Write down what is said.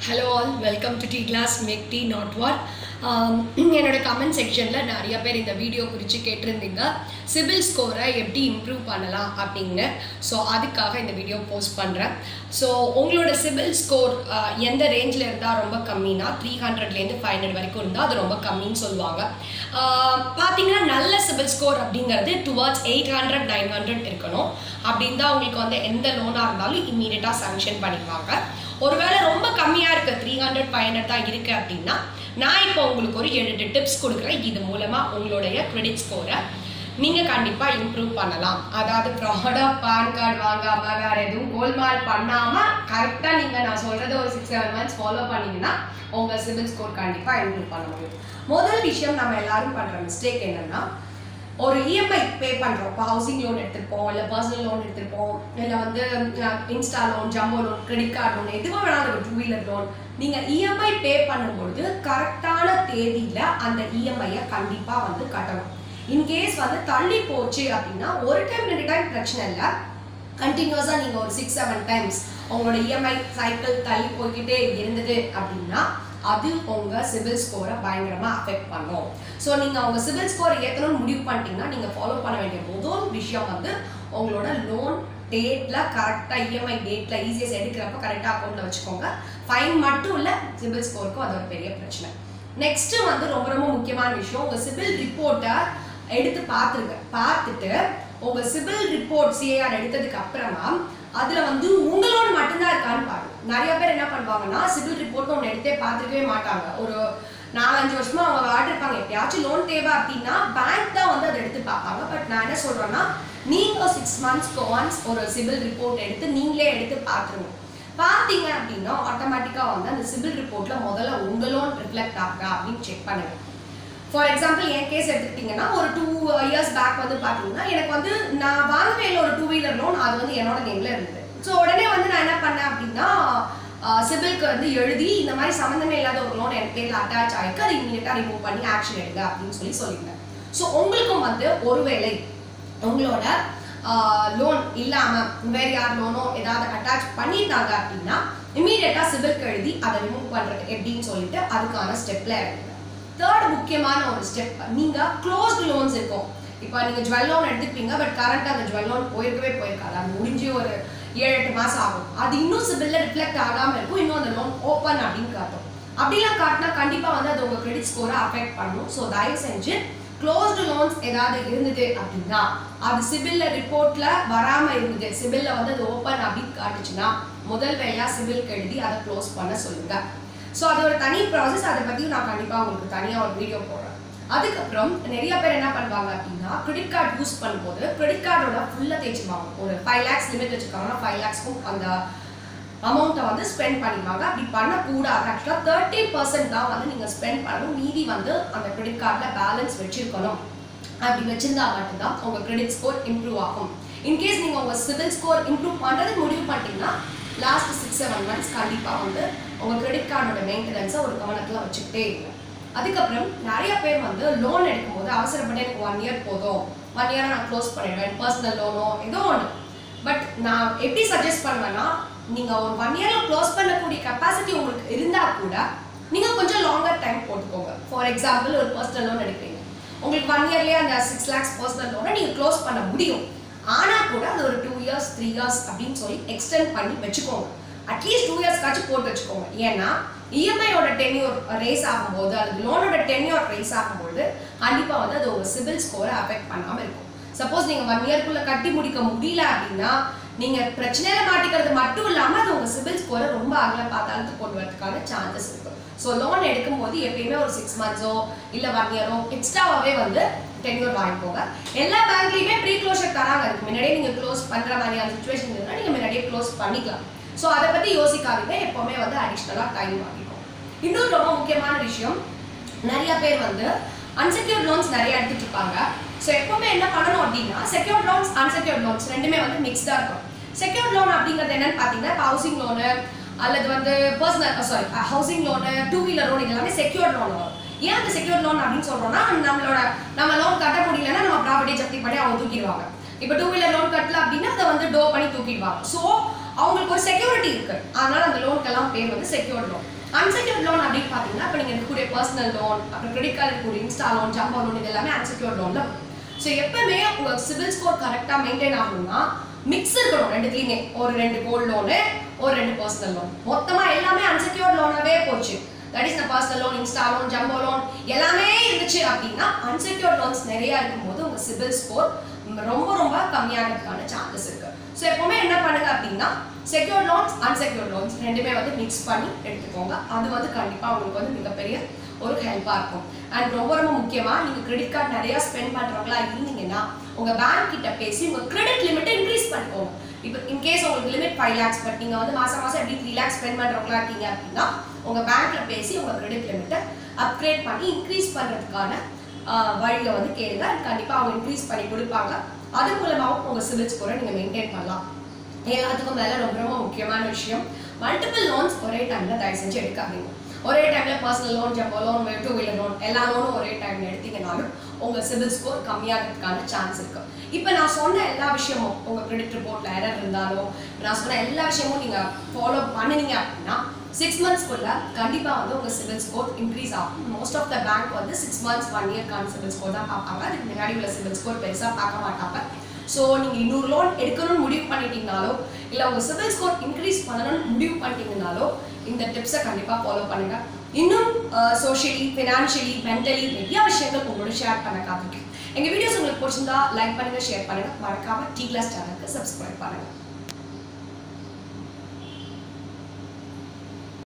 hello all welcome to the class make the not war என்னோட comment செக்ஷனில் நிறைய பேர் இந்த வீடியோ குறித்து கேட்டிருந்தீங்க சிபில் ஸ்கோரை எப்படி இம்ப்ரூவ் பண்ணலாம் அப்படின்னு ஸோ அதுக்காக இந்த வீடியோ போஸ்ட் பண்ணுறேன் ஸோ உங்களோட சிபில் ஸ்கோர் எந்த ரேஞ்சில் இருந்தால் ரொம்ப கம்மினா த்ரீ ஹண்ட்ரட்லேருந்து ஃபைவ் ஹண்ட்ரட் வரைக்கும் இருந்தால் அது ரொம்ப கம்மின்னு சொல்லுவாங்க ஆஹ் பார்த்தீங்கன்னா நல்ல சிபில் ஸ்கோர் அப்படிங்கிறது towards eight hundred nine hundred இருக்கணும் அப்படின்னு தான் உங்களுக்கு வந்து எந்த லோனாக இருந்தாலும் இம்மீடியட்டாக சாங்ஷன் பண்ணிடுவாங்க ஒருவேளை ரொம்ப கம்மியாக இருக்குது த்ரீ ஹண்ட்ரட் ஃபைவ் ஹண்ட்ரட் தான் இருக்குது அப்படின்னா நான் இப்போ உங்களுக்கு ஒரு ஏழு எட்டு டிப்ஸ் கொடுக்குறேன் இது மூலமாக உங்களுடைய கிரெடிட் ஸ்கோரை நீங்கள் கண்டிப்பாக இம்ப்ரூவ் பண்ணலாம் அதாவது ப்ராடாக பேன் கார்டு வாங்காமல் வேறு எதுவும் கோல்மால் பண்ணாமல் கரெக்டாக நீங்கள் நான் சொல்கிறத ஒரு சிக்ஸ் செவன் மந்த்ஸ் ஃபாலோ பண்ணீங்கன்னா உங்கள் சிபில் ஸ்கோர் கண்டிப்பாக இம்ப்ரூவ் பண்ண முடியும் முதல் விஷயம் நம்ம எல்லாரும் பண்ணுற மிஸ்டேக் என்னென்னா ஒரு இஎம்ஐ பே பண்ணுறோம் இப்போ ஹவுசிங் லோன் எடுத்திருப்போம் இல்லை பர்சனல் லோன் எடுத்திருப்போம் இல்லை வந்து insta loan jumbo loan credit card loan எதுவாக வேணாலும் ஒரு டூ வீலர் லோன் நீங்கள் இஎம்ஐ பே பண்ணும்பொழுது கரெக்டான தேதியில் அந்த இஎம்ஐயை கண்டிப்பாக வந்து கட்டணும் இன்கேஸ் வந்து தள்ளி போச்சு அப்படின்னா ஒரு டைம் ரெண்டு டைம் பிரச்சனை இல்லை கண்டினியூஸாக நீங்கள் ஒரு சிக்ஸ் செவன் டைம்ஸ் உங்களோட இஎம்ஐ சைக்கிள் தள்ளி போய்கிட்டே இருந்தது அப்படின்னா அது உங்கள் சிபில் ஸ்கோரை பயங்கரமாக அஃபெக்ட் பண்ணும் ஸோ நீங்கள் உங்கள் சிபில் ஸ்கோரை ஏற்றணும்னு முடிவு பண்ணிட்டீங்கன்னா நீங்கள் ஃபாலோ பண்ண வேண்டிய முதல் விஷயம் வந்து உங்களோட லோன் டேட்டில் கரெக்டாக இஎம்ஐ டேட்டில் ஈஸியஸ் எடுக்கிறப்ப கரெக்டாக அக்கௌண்ட்டில் வச்சுக்கோங்க ஃபைன் மட்டும் இல்லை சிபில் ஸ்கோருக்கும் அது ஒரு பெரிய பிரச்சனை நெக்ஸ்ட்டு வந்து ரொம்ப ரொம்ப முக்கியமான விஷயம் உங்கள் சிபில் ரிப்போர்ட்டை எடுத்து பார்த்துருங்க பார்த்துட்டு உங்கள் சிபில் ரிப்போர்ட் சிஏஆர் எடுத்ததுக்கு அப்புறமா அதில் வந்து உங்களோட மட்டும்தான் இருக்கான்னு பாருங்க நிறைய பேர் என்ன பண்ணுவாங்கன்னா சிபில் ரிப்போர்ட் ஒன்று எடுத்தே பார்த்துருக்கவே மாட்டாங்க ஒரு நாலஞ்சு வருஷமா அவங்க வாடிருப்பாங்க எப்பயாச்சும் லோன் தேவை அப்படின்னா பேங்க் தான் வந்து அதை எடுத்து பார்ப்பாங்க பட் நான் என்ன சொல்றேன்னா நீங்க சிக்ஸ் மந்த்ஸ்க்கு ஒன்ஸ் ஒரு சிபில் ரிப்போர்ட் எடுத்து நீங்களே எடுத்து பார்த்துருங்க பார்த்தீங்க அப்படின்னா ஆட்டோமேட்டிக்காக வந்து அந்த சிபில் ரிப்போர்ட்ல முதல்ல உங்க லோன் ரிஃப்ளெக்ட் ஆகுதா அப்படின்னு செக் பண்ணுங்க ஃபார் எக்ஸாம்பிள் என் கேஸ் எடுத்துக்கிட்டிங்கன்னா ஒரு டூ இயர்ஸ் பேக் வந்து பார்த்தீங்கன்னா எனக்கு வந்து நான் வாங்குவேல ஒரு டூ வீலர் லோன் அது வந்து என்னோட நேமில் இருந்தது ஸோ உடனே வந்து நான் என்ன பண்ணேன் அப்படின்னா சிபில்க்கு வந்து எழுதி இந்த மாதிரி சம்மந்தமே இல்லாத ஒரு லோன் எனக்கு பேரில் அட்டாச் ஆகிருக்கு அதை இமீடியட்டாக ரிமூவ் பண்ணி ஆக்ஷன் எடுங்க அப்படின்னு சொல்லி சொல்லியிருந்தேன் ஸோ உங்களுக்கும் வந்து ஒருவேளை உங்களோட லோன் இல்லாமல் வேறு யார் லோனோ ஏதாவது அட்டாச் பண்ணிட்டாங்க அப்படின்னா இமீடியட்டாக சிபில்க்கு எழுதி அதை ரிமூவ் பண்ணுறது எப்படின்னு சொல்லிட்டு அதுக்கான ஸ்டெப்பில் இறங்குங்க தேர்ட் முக்கியமான ஒரு ஸ்டெப் நீங்கள் க்ளோஸ்டு லோன்ஸ் இருக்கும் இப்போ நீங்கள் ஜுவல் லோன் எடுத்துப்பீங்க பட் கரண்ட்டாக அந்த ஜுவல் லோன் போயிருக்கவே போயிருக்காது அது முடிஞ்சு ஒரு ஏழு எட்டு மாதம் ஆகும் அது இன்னும் சிபில்ல ரிஃப்ளெக்ட் ஆகாமல் இருக்கும் இன்னும் அந்த லோன் ஓப்பன் அப்படின்னு காட்டும் அப்படிலாம் காட்டினா கண்டிப்பாக வந்து அது உங்கள் கிரெடிட் ஸ்கோரை அஃபெக்ட் பண்ணும் ஸோ தயவு செஞ்சு க்ளோஸ்டு லோன்ஸ் ஏதாவது இருந்தது அப்படின்னா அது சிபில்ல ரிப்போர்ட்ல வராம இருந்தது சிபில்ல வந்து அது ஓப்பன் அப்படின்னு காட்டுச்சுன்னா முதல் வேலையா சிபில்க்கு எழுதி அதை க்ளோஸ் பண்ண சொல்லுங்க ஸோ அது ஒரு தனி ப்ராசஸ் அதை பற்றியும் நான் கண்டிப்பாக உங்களுக்கு தனியாக ஒரு வீடியோ போடுறேன் அதுக்கப்புறம் நிறைய பேர் என்ன பண்ணுவாங்க அப்படின்னா கிரெடிட் கார்டு யூஸ் பண்ணும்போது கிரெடிட் கார்டோட ஃபுல்லாக தேய்ச்சிப்பாங்க ஒரு ஃபைவ் லேக்ஸ் லிமிட் வச்சுருக்காங்கன்னா ஃபைவ் லேக்ஸ்க்கும் அந்த அமௌண்ட்டை வந்து ஸ்பெண்ட் பண்ணிடுவாங்க அப்படி பண்ணக்கூடாது ஆக்சுவலாக தேர்ட்டி பர்சன்ட் தான் வந்து நீங்கள் ஸ்பெண்ட் பண்ணணும் மீதி வந்து அந்த கிரெடிட் கார்டில் பேலன்ஸ் வச்சிருக்கணும் அப்படி வச்சிருந்தா மட்டும்தான் உங்கள் கிரெடிட் ஸ்கோர் இம்ப்ரூவ் ஆகும் இன்கேஸ் நீங்கள் உங்கள் சிவில் ஸ்கோர் இம்ப்ரூவ் பண்ணுறதுக்கு முடிவு பண்ணிட்டீங்கன்னா லாஸ்ட் சிக்ஸ் செவன் மந்த்ஸ் கண்டிப்பாக வந்து உங்கள் கிரெடிட் கார்டோட மெயின்டெனன்ஸை ஒரு கவனத்தில் வச்சுக்கிட்டே இருங்க அதுக்கப்புறம் நிறைய பேர் வந்து லோன் எடுக்கும்போது அவசரப்பட்டு எனக்கு ஒன் இயர் போதும் ஒன் இயராக நான் க்ளோஸ் பண்ணிடுவேன் பர்சனல் லோனோ ஏதோ ஒன்று பட் நான் எப்படி சஜஸ்ட் பண்ணுவேன்னா நீங்கள் ஒரு ஒன் இயரில் க்ளோஸ் பண்ணக்கூடிய கெப்பாசிட்டி உங்களுக்கு இருந்தால் கூட நீங்கள் கொஞ்சம் லாங்கர் டைம் போட்டுக்கோங்க ஃபார் எக்ஸாம்பிள் ஒரு பர்சனல் லோன் எடுக்கிறீங்க உங்களுக்கு ஒன் இயர்லேயே அந்த சிக்ஸ் லேக்ஸ் பர்சனல் லோனை நீங்கள் க்ளோஸ் பண்ண முடியும் ஆனால் கூட அது ஒரு டூ இயர்ஸ் த்ரீ இயர்ஸ் அப்படின்னு சொல்லி எக்ஸ்டெண்ட் பண்ணி வச்சுக்கோங்க அட்லீஸ்ட் டூ இயர்ஸ்க்காச்சும் போட்டு வச்சுக்கோங்க ஏன்னா இஎம்ஐயோட டென்யூர் ரேஸ் ஆகும்போது அல்லது லோனோட டென்யூர் ரேஸ் ஆகும்போது கண்டிப்பாக வந்து அது உங்கள் சிபில் ஸ்கோரை அஃபெக்ட் பண்ணாமல் இருக்கும் சப்போஸ் நீங்கள் ஒன் இயர்க்குள்ளே கட்டி முடிக்க முடியல அப்படின்னா நீங்கள் பிரச்சனையில மாட்டிக்கிறது மட்டும் இல்லாமல் அது உங்கள் சிபில் ஸ்கோரை ரொம்ப அகல பாத்தாளத்துக்கு கொண்டு வரதுக்கான சான்சஸ் இருக்கும் ஸோ லோன் எடுக்கும்போது எப்பயுமே ஒரு சிக்ஸ் மந்த்ஸோ இல்லை ஒன் இயரோ எக்ஸ்ட்ராவாகவே வந்து டென்யூர் வாங்கிக்கோங்க எல்லா பேங்க்லேயுமே ப்ரீ க்ளோஷர் தராங்க அதுக்கு முன்னாடியே நீங்கள் க்ளோஸ் பண்ணுற மாதிரியான சுச்சுவேஷன் இருந்தால் நீங்கள் முன்னாடியே க்ளோஸ் பண்ணிக்கலாம் ஸோ அதை பற்றி யோசிக்காதீங்க எப்போவுமே வந்து அடிஷ்னலாக டைம் வாங்கிக்கோங்க இன்னொரு ரொம்ப முக்கியமான விஷயம் நிறைய பேர் வந்து அன்செக்யூர்ட் லோன்ஸ் நிறைய எடுத்துட்டு இருப்பாங்க ஸோ எப்பவுமே என்ன பண்ணணும் அப்படின்னா செக்யூர்ட் லோன்ஸ் அன்செக்யூர்ட் லோன்ஸ் ரெண்டுமே வந்து மிக்ஸ்டாக இருக்கும் செக்யூர்ட் லோன் அப்படிங்கிறது என்னன்னு பார்த்தீங்கன்னா இப்போ ஹவுசிங் லோனு அல்லது வந்து personal sorry housing loan two wheeler loan இது எல்லாமே செக்யூர்ட் லோன் வரும் ஏன் அந்த செக்யூர்ட் லோன் அப்படின்னு சொல்றோம்னா நம்மளோட நம்ம லோன் கட்ட முடியலன்னா நம்ம ப்ராப்பர்ட்டி ஜப்தி பண்ணி அவங்க தூக்கிடுவாங்க இப்போ டூ வீலர் லோன் கட்டல அப்படின்னா அதை வந்து டோ பண்ணி தூக்கிடுவாங்க ஸோ அவங்களுக்கு ஒரு செக்யூரிட்டி இருக்கு அதனால அந்த லோனுக்கெல்லாம் பேர் வந்து செக்யூர்ட் லோன் அன்செக்யூர்ட் லோன் அப்படின்னு பார்த்தீங்கன்னா இப்போ நீங்கள் இருக்கக்கூடிய பர்சனல் லோன் அப்புறம் கிரெடிட் கார்டு இருக்கக்கூடிய இன்ஸ்டா லோன் ஜம்போ லோன் இது எல்லாமே அன்செக்யூர்ட் லோன்ல ஸோ எப்பவுமே உங்க சிவில் ஸ்கோர் கரெக்டாக மெயின்டைன் ஆகணும்னா மிக்ஸ் இருக்கணும் ரெண்டுத்துலையுமே ஒரு ரெண்டு கோல்ட் லோனு ஒரு ரெண்டு பர்சனல் லோன் மொத்தமா எல்லாமே அன்செக்யூர்ட் லோனாவே போச்சு that is personal loan insta loan jumbo loan எல்லாமே இருந்துச்சு அப்படின்னா அன்செக்யூர்ட் லோன்ஸ் நிறைய இருக்கும்போது உங்க சிவில் ஸ்கோர் ரொம்ப ரொம்ப கம்மியாகிறதுக்கான சான்சஸ் இருக்கு ஸோ எப்பவுமே என்ன பண்ணுங்க அப்படின்னா செக்யூர்ட் லோன்ஸ் அன்செக்யூர்ட் லோன்ஸ் ரெண்டுமே வந்து மிக்ஸ் பண்ணி எடுத்துக்கோங்க அது வந்து கண்டிப்பாக உங்களுக்கு வந்து மிகப்பெரிய ஒரு ஹெல்ப்பாக இருக்கும் அண்ட் ரொம்ப ரொம்ப முக்கியமாக நீங்கள் கிரெடிட் கார்டு நிறையா ஸ்பெண்ட் பண்ணுறவங்களா இருந்தீங்கன்னா உங்கள் பேங்க் கிட்ட பேசி உங்கள் கிரெடிட் லிமிட்டை இன்க்ரீஸ் பண்ணிக்கோங்க இப்போ இன்கேஸ் உங்களுக்கு லிமிட் ஃபைவ் லேக்ஸ் பட் நீங்கள் வந்து மாதம் மாதம் எப்படி த்ரீ லேக்ஸ் ஸ்பெண்ட் பண்ணுறவங்களா இருக்கீங்க அப்படின்னா உங்கள் பேங்க்கில் பேசி உங்கள் கிரெடிட் லிமிட்டை அப்கிரேட் பண்ணி இன்க்ரீஸ் பண்ணுறதுக்கான வழியை வந்து கேளுங்க கண்டிப்பாக அவங்க இன்க்ரீஸ் பண்ணி கொடுப்பாங்க அது மூலமாகவும் உங்கள் சிவில் ஸ்கோரை நீங்கள் மெயின்டைன் பண்ணலாம் எல்லாத்துக்கும் மேலே ரொம்ப ரொம்ப முக்கியமான விஷயம் மல்டிபிள் லோன்ஸ் ஒரே டைமில் தயவு செஞ்சு எடுக்காதீங்க ஒரே டைம்ல personal loan jumbo loan two wheeler loan எல்லா லோனும் ஒரே டைம்ல எடுத்தீங்கனாலும் உங்க சிவில் ஸ்கோர் கம்மியாகிறதுக்கான சான்ஸ் இருக்கு இப்போ நான் சொன்ன எல்லா விஷயமும் உங்க கிரெடிட் ரிப்போர்ட்ல எரர் இருந்தாலும் நான் சொன்ன எல்லா விஷயமும் நீங்க ஃபாலோ பண்ணுனீங்க அப்படின்னா சிக்ஸ் மந்த்ஸ்க்குள்ள கண்டிப்பா வந்து உங்க சிவில் ஸ்கோர் இன்க்ரீஸ் ஆகும் மோஸ்ட் ஆஃப் த பேங்க் வந்து சிக்ஸ் மந்த்ஸ் ஒன் இயர்க்கான சிவில் ஸ்கோர் தான் பார்ப்பாங்க அதுக்கு முன்னாடி உள்ள சிவில் ஸ்கோர் பெருசா பார்க்க மாட்டாங்க ஸோ நீங்கள் இன்னொரு லோன் எடுக்கணும்னு முடிவு பண்ணிட்டீங்கனாலோ இல்லை உங்கள் சிவில் ஸ்கோர் இன்க்ரீஸ் பண்ணணும்னு முடிவு பண்ணிட்டீங்கனாலோ இந்த டிப்ஸை கண்டிப்பாக ஃபாலோ பண்ணுங்க இன்னும் சோஷியலி ஃபினான்ஷியலி மென்டலி நிறைய விஷயங்கள் உங்களோட ஷேர் பண்ண காத்திருக்கேன் எங்கள் வீடியோஸ் உங்களுக்கு பிடிச்சிருந்தா லைக் பண்ணுங்க ஷேர் பண்ணுங்க மறக்காம டி கிளாஸ் சேனலுக்கு சப்ஸ்கிரைப் பண்ணுங்க